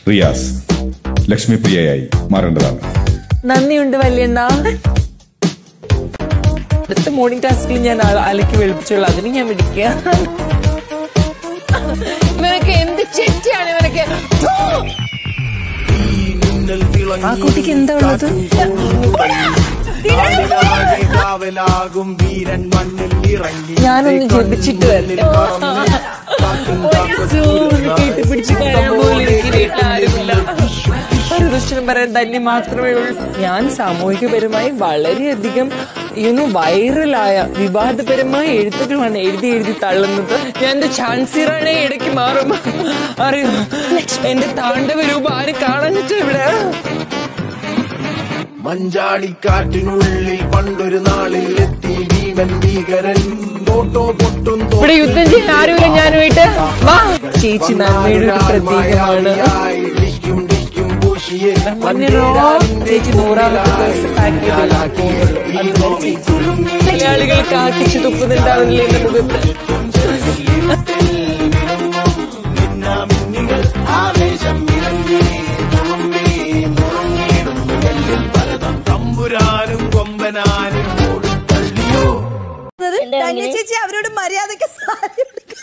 റിയാസ് ലക്ഷ്മി പ്രിയയായി മാറേണ്ടതാണ് നന്ദിയുണ്ട് വല്യണ്ണ അടുത്ത മോർണിംഗ് ടാസ്കിൽ ഞാൻ ആ- അലക്കി വെളുപ്പിച്ചോളൂ അതിന് ഞാൻ വിളിക്കുക ഇവനൊക്കെ എന്ത് ചെറ്റിയാണ് ഇവനൊക്കെ ഥൂ! ആ കുട്ടിക്ക് എന്താ ഉള്ളത് കാവലാകും വീരൻ മണ്ണിൽ ഇറങ്ങി ഞാനൊന്ന് ജപിച്ചിട്ട് വരട്ടെ ഒരു സൂര്യ കെട്ടിപ്പിടിച്ച് കരയാൻ പോലും എനിക്ക് വീട്ടിലാരുമില്ല പരദൂഷണം പറയാൻ തന്നെ മാത്രമേ ഉള്ളൂ ഞാൻ സാമൂഹികപരമായി വളരെയധികം യുനോ വൈറലായ വിവാദപരമായ എഴുത്തുകളാണ് എഴുതി എഴുതി തള്ളുന്നത് ഞാൻ എന്റെ ചാൻസിറാണെ ഇടയ്ക്ക് മാറും അറിയോ എന്റെ താണ്ഡവ രൂപം ആരും കാണാനിട്ട് ഇവിടെ മഞ്ചാടിക്കാറ്റിനുള്ളിൽ പണ്ടൊരു നാളിൽ എത്തി ഭീമൻ ഭീകരൻ തോട്ടോ പൊട്ടും ഇവിടെ യുദ്ധം ചെയ്യാൻ ആരുമില്ല ഞാനുമായിട്ട് വാ ചേച്ചി നന്മയുടെ ഒരു പ്രതീകമാണ് ഡിക്കും ഡിക്കും പൂശിയെ പറഞ്ഞോ ചേച്ചി നൂറാമത്തെ ദിവസം പാക്ക് ചെയ്ത് പോകുന്നത് അതുവരെ ചേച്ചി മലയാളികൾ കാക്കിച്ചു തുപ്പുന്നുണ്ടാവില്ലേ എന്റെ മുഖത്ത് തമ്പുരാനും കൊമ്പനാനും ഓടിത്തള്ളിയോ ധന്യ ചേച്ചി അവരോട് മര്യാദക്ക് സാരി ഉടുക്കാൻ.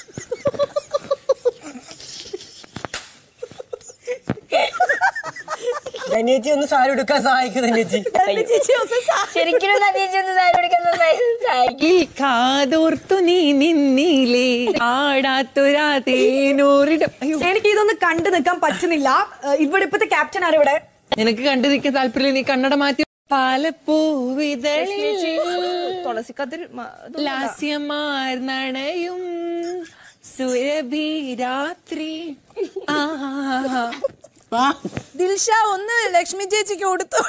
ധന്യേച്ചി ഒന്ന് സാരി എടുക്കാൻ സഹായിക്കും ധന്യേച്ചി ധന്യ ചേച്ചി ഒന്ന് സാരി ശരിക്കും നദീജൊന്ന് സാരി പിടിക്കുന്ന സഹായിക്കും കാതോർത്തു നീ നിന്നിലേ ആടാത്തൊരാ തേനൂറിടം അയ്യോ എനിക്ക് ഇതൊന്ന് കണ്ടു നിൽക്കാൻ പറ്റുന്നില്ല ഏഹ് ഇവിടെ ഇപ്പത്തെ ക്യാപ്റ്റൻ ആര് ഇവിടെ നിനക്ക് കണ്ടു നിൽക്കാൻ താല്പര്യം നീ കണ്ണട മാറ്റി പാലപ്പൂവിതളിൽ തുളസിക്കതിൽ ലാസ്യമാർ നടയും സുരഭി രാത്രി ആഹാ. ദിൽഷ ഒന്ന് ലക്ഷ്മി ചേച്ചിക്ക് കൊടുത്തു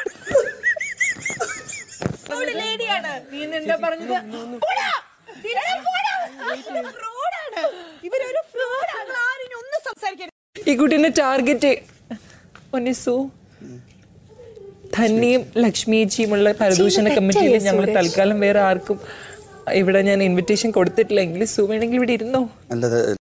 ലേഡിയാണ് നീ എന്താ പറഞ്ഞത് പോടാ. ദിൽഷ, പോടാ. ഇത് fraud ആണ്. ഇവരൊരു fraud ആണ്. ആരും ഒന്നും സംസാരിക്കരുത് ഈ കുട്ടീന്റെ ടാർഗറ്റ് ഒന്നിസു ധന്യയും ലക്ഷ്മിയേച്ചിയുമുള്ള പരദൂഷണ കമ്മിറ്റിയിൽ ഞങ്ങൾ തൽക്കാലം വേറെ ആർക്കും ഇവിടെ ഞാൻ ഇൻവിറ്റേഷൻ കൊടുത്തിട്ടില്ല എങ്കിലും സു വേണമെങ്കിൽ ഇവിടെ ഇരുന്നോ നല്ലത്